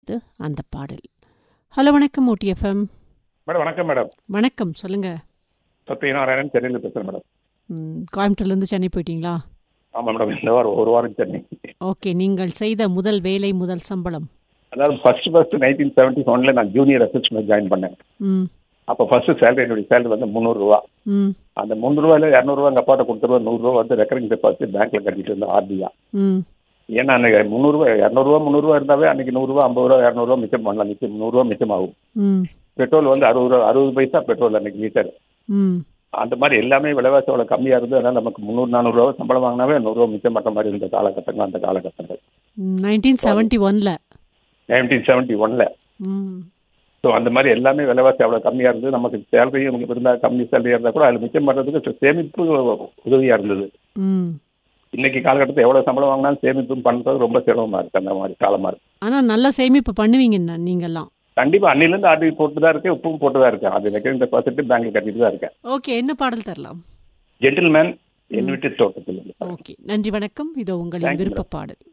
படத்திலிருந்து அந்த பாடல் ஹலோ வணக்கம் ஊட்டி எஃப்எம் மேடம் வணக்கம் மேடம் வணக்கம் சொல்லுங்க சத்யநாராயணன் சென்னையில் பேசுகிறேன் மேடம் ம், கோயம்புத்தூர்லேருந்து சென்னை போயிட்டீங்களா ஆமாம் மேடம் இந்த வாரம் ஒரு வாரம் சென்னை ஓகே நீங்கள் செய்த முதல் வேலை முதல் சம்பளம் அதாவது ஃபர்ஸ்ட் ஃபர்ஸ்ட் நைன்டீன் செவன்டி ஒன்ல நான் ஜூனியர் அசிஸ்டன்ட் ஜாயின் பண்ணேன் ம் அப்போ ஃபர்ஸ்ட் சேலரி என்னுடைய சேலரி வந்து முந்நூறுரூவா ம் அந்த முந்நூறுரூவாயில் இரநூறுவா எங்கள் அப்பாட்ட கொடுத்துருவா நூறுரூவா வந்து ரெக்கரிங் டெபாசிட் பேங்க்கில் கட்டிட்டு இருந்தேன் ஆர்டியா ம் ஏன்னா அன்னைக்கு முந்நூறுரூவா இரநூறுவா முந்நூறுரூவா இருந்தாவே அன்னைக்கு நூறுரூவா ஐம்பது ரூபா இரநூறுவா மிச்சம் பண்ணலாம் மிச்சம் நூறுரூவா மிச்சமாகும் ம் பெட்ரோல் வந்து அறுபது ரூபா அறுபது பைசா பெட்ரோல் அன்னைக்கு லிட்டர் ம் அந்த மாதிரி எல்லாமே விலைவாசி அவ்வளோ கம்மியாக இருந்தது அதனால் நமக்கு முந்நூறு நானூறுரூவா சம்பளம் வாங்கினாவே நூறுரூவா மிச்சம் பண்ணுற மாதிரி இருந்த காலகட்டங்கள் அந்த காலகட்டங்கள் நைன்டீன் செவன்ட்டி ஒனில் நைன்டீன் செவன்ட்டி ஒனில் ம் ஸோ அந்த மாதிரி எல்லாமே விலைவாசி அவ்வளோ கம்மியாக இருந்தது நமக்கு சேலரி உங்களுக்கு இருந்தால் கம்மி சேலரி இருந்தால் கூட அதில் மிச்சம் பண்ணுறதுக்கு சேமிப்பு உதவியாக இருந்தது ம் இன்னைக்கு காலகட்டத்தில் எவ்வளோ சம்பளம் வாங்கினாலும் சேமிப்பு பண்ணுறது ரொம்ப சிரமமாக இருக்குது அந்த மாதிரி காலமாக இருக்குது ஆனால் நல்ல சேமிப்பு பண்ணுவீங்க நீங்கள்லாம் கண்டிப்பாக அன்னிலேருந்து ஆர்டி போட்டு தான் இருக்கேன் உப்பும் போட்டு தான் இருக்கேன் அது ரெக்கரிங் டெபாசிட் பேங்க்கில் கட்டிட்டு தான் இருக்கேன் ஓகே என்ன பாடல் தரலாம் ஜென்டில்மேன் என் வீட்டு தோட்டத்தில் ஓகே நன்றி வணக்கம் இதோ உங்களின் Thank you, விருப்ப பாடல்